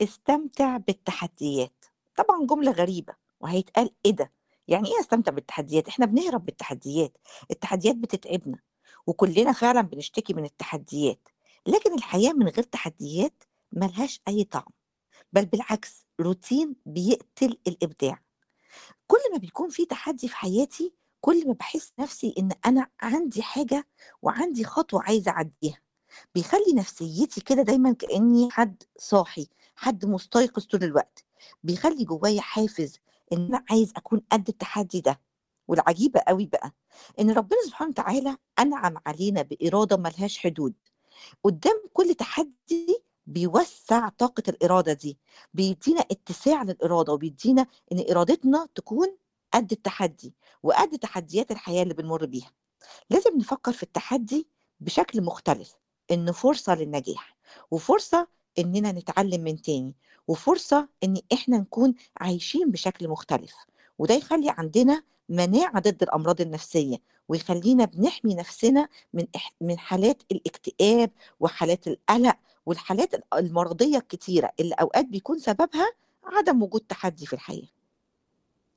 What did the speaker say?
استمتع بالتحديات طبعا جملة غريبة وهيتقال ايه ده يعني ايه استمتع بالتحديات احنا بنهرب بالتحديات التحديات بتتعبنا وكلنا فعلا بنشتكي من التحديات لكن الحياة من غير تحديات ملهاش اي طعم بل بالعكس روتين بيقتل الابداع كل ما بيكون في تحدي في حياتي كل ما باحس نفسي إن أنا عندي حاجة وعندي خطوة عايزة أعدّيها، بيخلّي نفسيتي كده دايمًا كإني حد صاحي، حد مستيقظ طول الوقت، بيخلّي جوايا حافز إن أنا عايز أكون قد التحدي ده، والعجيبة أوي بقى إن ربنا سبحانه وتعالى أنعم علينا بإرادة ما لهاش حدود، قدّام كل تحدي بيوسّع طاقة الإرادة دي، بيدّينا اتساع للإرادة وبيدّينا إن إرادتنا تكون قد التحدي وقد تحديات الحياة اللي بنمُر بيها. لازم نفكّر في التحدي بشكل مختلف، إنه فرصة للنجاح وفرصة إننا نتعلّم من تاني وفرصة إن إحنا نكون عايشين بشكل مختلف، وده يخلّي عندنا مناعة ضد الأمراض النفسية ويخلّينا بنحمي نفسنا من إح من حالات الاكتئاب وحالات القلق والحالات ال المرضية الكتيرة اللي أوقات بيكون سببها عدم وجود تحدي في الحياة.